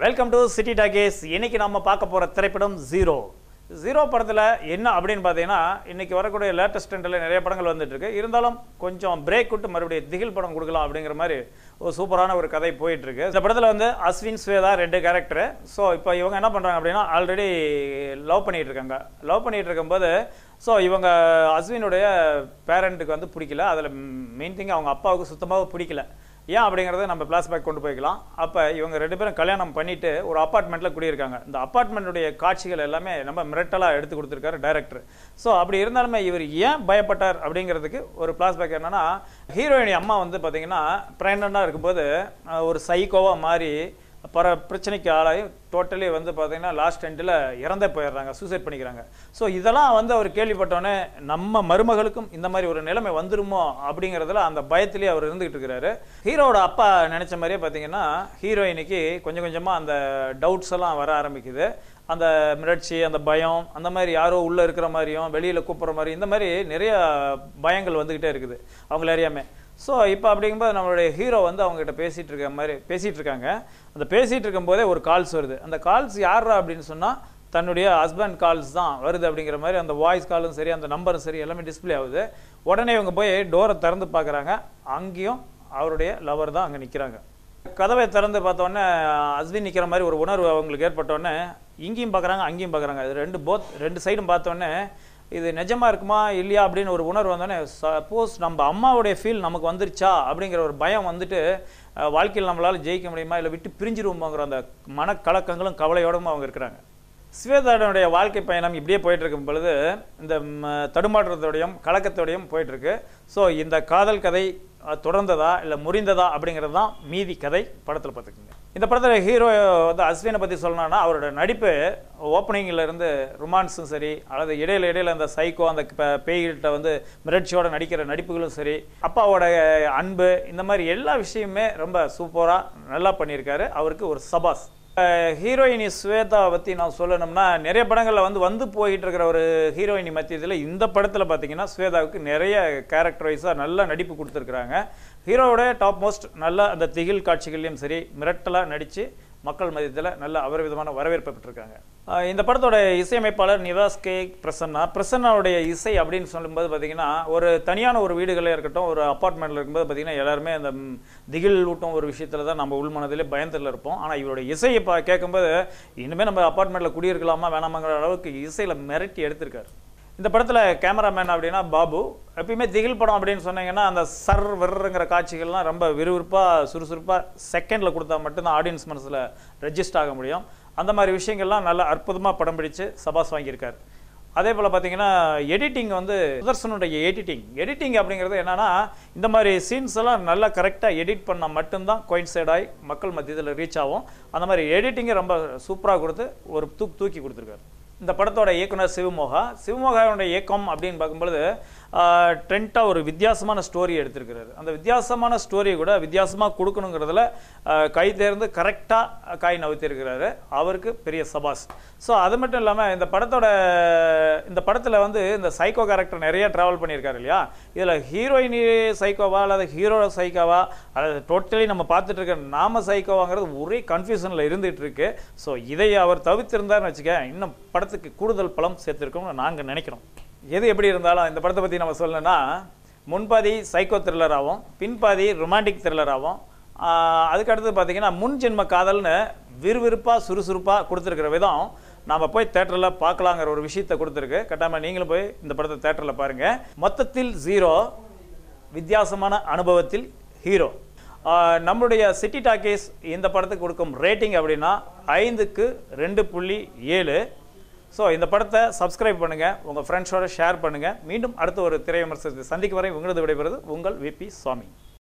welcome to city talkies இன்னைக்கு நம்ம பார்க்க போகிற திரைப்படம் ஜீரோ ஜீரோ படத்தில் என்ன அப்படின்னு பார்த்தீங்கன்னா இன்னைக்கு வரக்கூடிய லேட்டஸ்ட் ட்ரெண்டில் நிறைய படங்கள் வந்துட்டு இருக்கு இருந்தாலும் கொஞ்சம் பிரேக் விட்டு மறுபடியும் திகில் படம் கொடுக்கலாம் அப்படிங்கிற மாதிரி ஒரு சூப்பரான ஒரு கதை போயிட்டு இருக்கு இந்த படத்தில் வந்து அஸ்வின் ஸ்வேதா ரெண்டு கேரக்டர் ஸோ இப்போ இவங்க என்ன பண்ணுறாங்க அப்படின்னா ஆல்ரெடி லவ் பண்ணிட்டு இருக்காங்க லவ் பண்ணிட்டு இருக்கும்போது ஸோ இவங்க அஸ்வினுடைய பேரண்ட்டுக்கு வந்து பிடிக்கல அதில் மெயின் திங் அவங்க அப்பாவுக்கு சுத்தமாக பிடிக்கல ஏன் அப்படிங்கிறத நம்ம ஃப்ளாஷ்பேக் கொண்டு போய்க்கலாம் அப்போ இவங்க ரெண்டு பேரும் கல்யாணம் பண்ணிட்டு ஒரு அப்பார்ட்மெண்ட்டில் குடியிருக்காங்க இந்த அப்பார்ட்மெண்ட்டுடைய காட்சிகள் எல்லாமே நம்ம மிரட்டலாக எடுத்து கொடுத்துருக்காரு டைரக்டர் ஸோ அப்படி இருந்தாலுமே இவர் ஏன் பயப்பட்டார் அப்படிங்கிறதுக்கு ஒரு ஃப்ளாஷ்பேக் என்னன்னா ஹீரோயினி அம்மா வந்து பார்த்தீங்கன்னா ப்ரெக்னெண்ட்டாக இருக்கும்போது அஹ், ஒரு சைக்கோவாக மாறி பல பிரச்சனைக்கு ஆளாகி டோட்டலி வந்து பார்த்தீங்கன்னா லாஸ்ட் எண்டில் இறந்தே போயிடுறாங்க சூசைட் பண்ணிக்கிறாங்க ஸோ இதெல்லாம் வந்து அவர் கேள்விப்பட்டோன்னே நம்ம மருமகளுக்கும் இந்த மாதிரி ஒரு நிலைமை வந்துருமோ அப்படிங்கிறதுல அந்த பயத்திலேயே அவர் இருந்துகிட்டு இருக்கிறாரு ஹீரோவோட அப்பா நினச்ச மாதிரியே பார்த்தீங்கன்னா ஹீரோயினுக்கு கொஞ்சம் கொஞ்சமாக அந்த டவுட்ஸ் எல்லாம் வர ஆரம்பிக்குது அந்த மிரட்சி அந்த பயம் அந்த மாதிரி யாரோ உள்ளே இருக்கிற மாதிரியும் வெளியில் கூப்பிட்ற மாதிரி இந்த மாதிரி நிறைய பயங்கள் வந்துக்கிட்டே இருக்குது அவங்கள அறியாமே ஸோ இப்போ அப்படிங்கும்போது நம்மளுடைய ஹீரோ வந்து அவங்ககிட்ட பேசிகிட்டு இருக்க மாதிரி பேசிகிட்டு இருக்காங்க அந்த பேசிகிட்டு இருக்கும்போதே ஒரு கால்ஸ் வருது அந்த கால்ஸ் யாரா அப்படின்னு சொன்னால் தன்னுடைய ஹஸ்பண்ட் கால்ஸ் தான் வருது அப்படிங்கிற மாதிரி அந்த வாய்ஸ் காலும் சரி அந்த நம்பரும் சரி எல்லாமே டிஸ்ப்ளே ஆகுது உடனே இவங்க போய் டோரை திறந்து பார்க்குறாங்க அங்கேயும் அவருடைய லவர் தான் அங்கே நிற்கிறாங்க கதவை திறந்து பார்த்தோன்னே அஸ்வின் நிற்கிற மாதிரி ஒரு உணர்வு அவங்களுக்கு ஏற்பட்டோன்னே இங்கேயும் பார்க்குறாங்க அங்கேயும் பார்க்குறாங்க இது ரெண்டு போத் ரெண்டு சைடும் பார்த்தோன்னே இது நிஜமா இருக்குமா இல்லையா அப்படின்னு ஒரு உணர்வு வந்தோடனே சப்போஸ் நம்ம அம்மாவுடைய ஃபீல் நமக்கு வந்துருச்சா அப்படிங்கிற ஒரு பயம் வந்துட்டு அஹ், வாழ்க்கையில் நம்மளால ஜெயிக்க முடியுமா இல்லை விட்டு பிரிஞ்சிருவோமாங்கிற அந்த மனக்கலக்கங்களும் கவலையோடவும் அவங்க இருக்கிறாங்க ஸ்வேதாடனுடைய வாழ்க்கை பயணம் இப்படியே போயிட்டு இருக்கும் பொழுது இந்த ம், தடுமாற்றத்தோடையும் கலக்கத்தோடையும் போயிட்டு இருக்கு ஸோ இந்த காதல் கதை அஹ், தொடர்ந்ததா இல்லை முறிந்ததா அப்படிங்கிறது தான் மீதி கதை படத்தில் பார்த்துக்குங்க இந்த படத்தில் ஹீரோ வந்து அஸ்வினை பற்றி சொல்லணும்னா அவரோட நடிப்பு ஓப்பனிங்கில் இருந்து ரொமான்ஸும் சரி அல்லது இடையில இடையில அந்த சைக்கோ அந்த ப- பேய்கிட்ட வந்து மிரட்சியோட நடிக்கிற நடிப்புகளும் சரி அப்பாவோட அன்பு இந்த மாதிரி எல்லா விஷயமுமே ரொம்ப சூப்பராக நல்லா பண்ணியிருக்காரு அவருக்கு ஒரு சபாஸ் ஹீரோயினி ஸ்வேதா பற்றி நான் சொல்லணும்னா நிறைய படங்களில் வந்து வந்து போயிட்டு இருக்கிற ஒரு ஹீரோயினி மத்தியத்தில் இந்த படத்தில் பார்த்தீங்கன்னா ஸ்வேதாவுக்கு நிறைய கேரக்டர் வைஸாக நல்ல நடிப்பு கொடுத்துருக்குறாங்க ஹீரோவோட டாப் மோஸ்ட் நல்ல அந்த திகில் காட்சிகள்லையும் சரி மிரட்டலாக நடித்து மக்கள் மத்தியத்தில் நல்ல அபரிவிதமான வரவேற்பை பெற்றிருக்காங்க ஆஹ் இந்த படத்தோட இசையமைப்பாளர் நிவாஸ் கே பிரசன்னா பிரசன்னாவுடைய இசை அப்படின்னு சொல்லும்போது பார்த்தீங்கன்னா ஒரு தனியான ஒரு வீடுகளே இருக்கட்டும் ஒரு அப்பார்ட்மெண்ட்டில் இருக்கும்போது பார்த்தீங்கன்னா எல்லாருமே அந்த ம், திகில் ஊட்டும் ஒரு விஷயத்தில் தான் நம்ம உள்மனதிலே பயத்தில் இருப்போம் ஆனால் இவருடைய இசையை பா கேட்கும்போது இனிமேல் நம்ம அப்பார்ட்மெண்ட்டில் குடியிருக்கலாமா வேணாமாங்கிற அளவுக்கு இசையில் மிரட்டி எடுத்திருக்காரு இந்த படத்தில் கேமராமேன் அப்படின்னா பாபு எப்பயுமே திகில் படம் அப்படின்னு சொன்னீங்கன்னா அந்த சர் விர்றங்கிற காட்சிகள்லாம் ரொம்ப விறுவிறுப்பாக சுறுசுறுப்பாக செகண்டில் கொடுத்தா மட்டும்தான் ஆடியன்ஸ் மனசில் ரெஜிஸ்ட் ஆக முடியும் அந்த மாதிரி விஷயங்கள்லாம் நல்ல அற்புதமாக படம் பிடிச்சு சபாஸ் வாங்கியிருக்காரு அதே போல் பார்த்தீங்கன்னா எடிட்டிங் வந்து சுதர்சனுடைய எடிட்டிங் எடிட்டிங் அப்படிங்கிறது என்னன்னா இந்த மாதிரி சீன்ஸ் எல்லாம் நல்லா கரெக்டாக எடிட் பண்ணால் மட்டும்தான் coincide ஆகி மக்கள் மத்தியத்தில் ரீச் ஆகும் அந்த மாதிரி எடிட்டிங்கை ரொம்ப சூப்பராக கொடுத்து ஒரு தூக் தூக்கி கொடுத்துருக்காரு இந்த படத்தோட இயக்குனர் சிவமோகா சிவமோகாவுடைய இயக்கம் அப்படின்னு பார்க்கும்பொழுது ட்ரெண்ட்டாக ஒரு வித்தியாசமான ஸ்டோரி எடுத்திருக்கிறாரு அந்த வித்தியாசமான ஸ்டோரியை கூட வித்தியாசமாக கொடுக்கணுங்கிறதுல ஆஹ், கை தேர்ந்து கரெக்டாக காய் நவுத்திருக்கிறாரு அவருக்கு பெரிய சபாஸ் ஸோ அது மட்டும் இல்லாமல் இந்த படத்தோட இந்த படத்தில் வந்து இந்த சைக்கோ கேரக்டர் நிறைய ட்ராவல் பண்ணியிருக்காரு இல்லையா இதில் ஹீரோயினி சைக்கோவா அல்லது ஹீரோ சைக்கோவா அல்லது டோட்டலி நம்ம பார்த்துட்டு இருக்க நாம சைக்கோவாங்கிறது ஒரே கன்ஃபியூஷனில் இருந்துகிட்டு இருக்கு ஸோ இதை அவர் தவிர்த்திருந்தாருன்னு வச்சுக்க இன்னும் படத்துக்கு கூடுதல் பலம் சேர்த்துருக்கோம்னு நாங்கள் நினைக்கிறோம் எது எப்படி இருந்தாலும் இந்த படத்தை பற்றி நம்ம சொல்லணும்னா முன்பாதி சைக்கோ த்ரில்லராகவும் பின்பாதி ரொமான்டிக் த்ரில்லராகவும் அதுக்கு அடுத்து பார்த்தீங்கன்னா முன் ஜென்ம காதல்னு விறுவிறுப்பாக சுறுசுறுப்பாக கொடுத்துருக்கிற விதம் நாம் போய் தேட்டரில் பார்க்கலாங்கிற ஒரு விஷயத்தை கொடுத்துருக்கு கட்டாமல் நீங்களும் போய் இந்த படத்தை தேட்டரில் பாருங்கள் மொத்தத்தில் ஜீரோ வித்தியாசமான அனுபவத்தில் ஹீரோ ஆஹ் நம்மளுடைய சிட்டி டாக்கீஸ் இந்த படத்துக்கு கொடுக்கும் ரேட்டிங் அப்படின்னா ஐந்துக்கு ரெண்டு புள்ளி ஏழு ஸோ இந்த படத்தை சப்ஸ்கிரைப் பண்ணுங்கள் உங்கள் ஃப்ரெண்ட்ஸோட ஷேர் பண்ணுங்கள் மீண்டும் அடுத்த ஒரு திரை விமர்சனத்தை சந்திக்கும் வரை உங்களது விடைபெறுவது உங்கள் விபி சுவாமி